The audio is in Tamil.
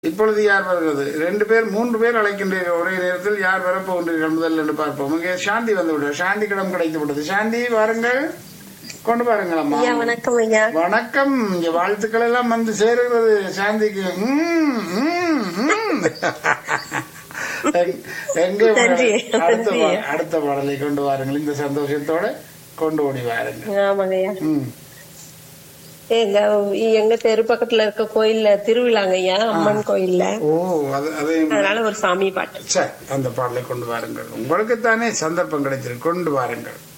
இப்பொழுது யார் வருகிறது ரெண்டு பேர் மூன்று பேர் அழைக்கின்றீர்கள் ஒரே நேரத்தில் யார் வரப்போகின்றீர்கள் முதல்ல என்று பார்ப்போம் இங்கே சாந்தி வந்து விடுவார் சாந்தி கிடம் கிடைத்து விட்டது சாந்தி வாருங்கள் கொண்டு பாருங்கள் அம்மா ஐயா வணக்கம் ஐயா வணக்கம் இங்க வாழ்த்துக்கள் எல்லாம் வந்து சேருகிறது சாந்திக்கு ம், ம், ம். எங்க- எங்கே நன்றி, அடுத்த நன்றி. பா- அடுத்த பாடலை கொண்டு வாருங்கள் இந்த சந்தோஷத்தோட கொண்டு ஓடி வாருங்கள் ஆமாங்க ஐயா ம். எங்க எங்க தெரு பக்கத்துல இருக்க கோயில்ல திருவிழாங்க ஐயா அம்மன் கோயில்ல ஓ அது அதையும் அதனால ஒரு சாமி பாட்டு சரி அந்த பாடலை கொண்டு வாருங்கள் உங்களுக்கு தானே சந்தர்ப்பம் கிடைச்சிருக்கு கொண்டு வாருங்கள்